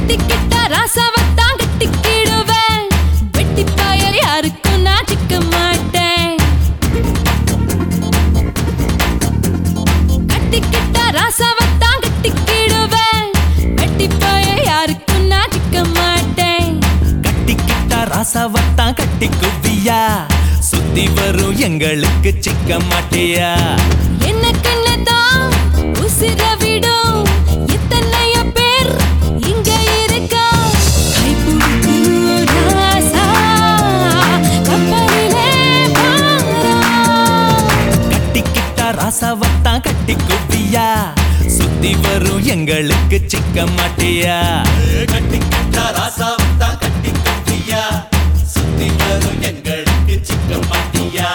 கட்டிக்கிட்ட ராசாவத்தான் கட்டிக்கிடுவேன் வெட்டி பாயல் யாருக்கும் நான் சிக்க மாட்டேன் கட்டிக்கிட்ட ராசாவத்தான் கட்டிக்கிடுவேன் வெட்டி பாயல் யாருக்கும் நான் சிக்க மாட்டேன் கட்டிக்கிட்டா ராசாவத்தான் கட்டி குவியா சுத்தி வரும் எங்களுக்கு சிக்க மாட்டியா என்ன கண்ணதான் உசிர விடும் எத்தனைய பேர் இங்க இருக்கா கைப்பிடிச்சு ராசா கப்பலிலே வாரா கட்டிக்கிட்டா ராசாவத்தான் கட்டி குவியா சுத்தி வரும் எங்களுக்கு சிக்க மாட்டியா கட்டிக்கிட்டா ராசாவத்தான் கட்டி குவியா சுத்தி வரும் எங்களுக்கு சிக்க மாட்டியா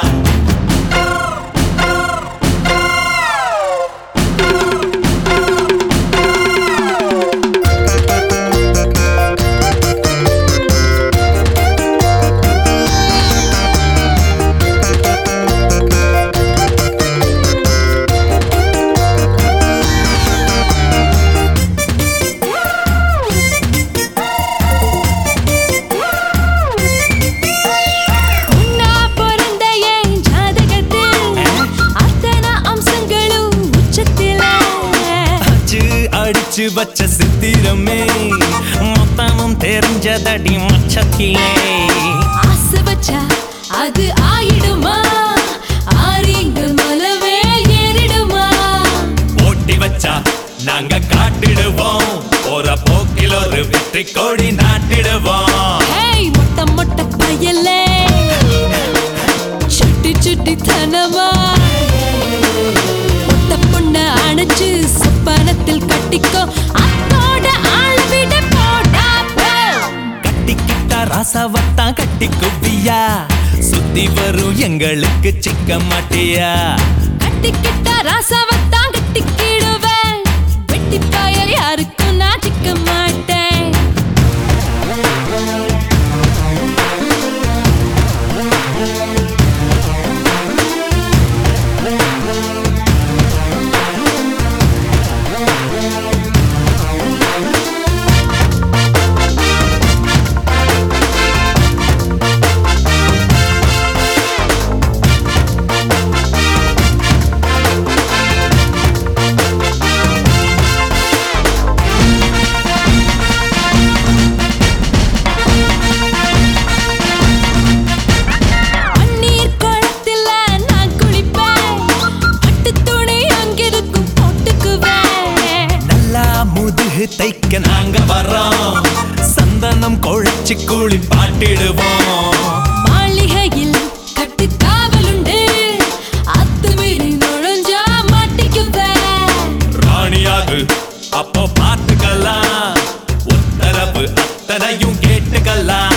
உன்னா பிறந்த என் ஜாதகத்தில் அத்தனை அம்சங்களும் உச்சத்தில அச்சு அடிச்சு வச்ச சித்திரமே மொத்தமும் தெரிஞ்சதடி மச்சத்திலே ஆசை வச்சா அது ஆயிடுமா ஆறிங்க மலவே ஏறிடுமா ஓட்டி வச்சா நாங்க காட்டிடுவோம் போற போக்கில் ஒரு வெற்றி கோடி நாட்டிடுவோம் ஹேய் மொட்டை மொட்டை பயலே சுட்டி சுட்டி தனமா மொட்டை பொண்ண அணைச்சு சொப்பனத்தில் கட்டிக்கோ அத்தோட ஆள விட போடா போ. கட்டிக்கிட்டா ராசாவத்தான் கட்டி குவியா சுத்தி வரும் எங்களுக்கு சிக்க மாட்டியா கட்டிக்கிட்ட ராசாவத்தான் கட்டிக்கிடுவேன் வெட்டி பாயல் யாருக்கும் நான் சிக்க மாட்டேன் பன்னீர் குளத்துல நான் குளிப்பேன் பட்டு துணி அங்கிருக்கும் போட்டுக்குவேன் நல்லா முதுகு தைக்க நாங்க வர்றோம் சந்தனம் கொழைச்சு கூலி பாட்டிடுவோம் மாளிகையில் கட்டு காவலுண்டு அத்துமீறி நுழைஞ்சா மாட்டிக்குவேன் ராணியாகு அப்போ பார்த்துக்கலாம் உத்தரவு அத்தனையும் கேட்டுக்கலாம்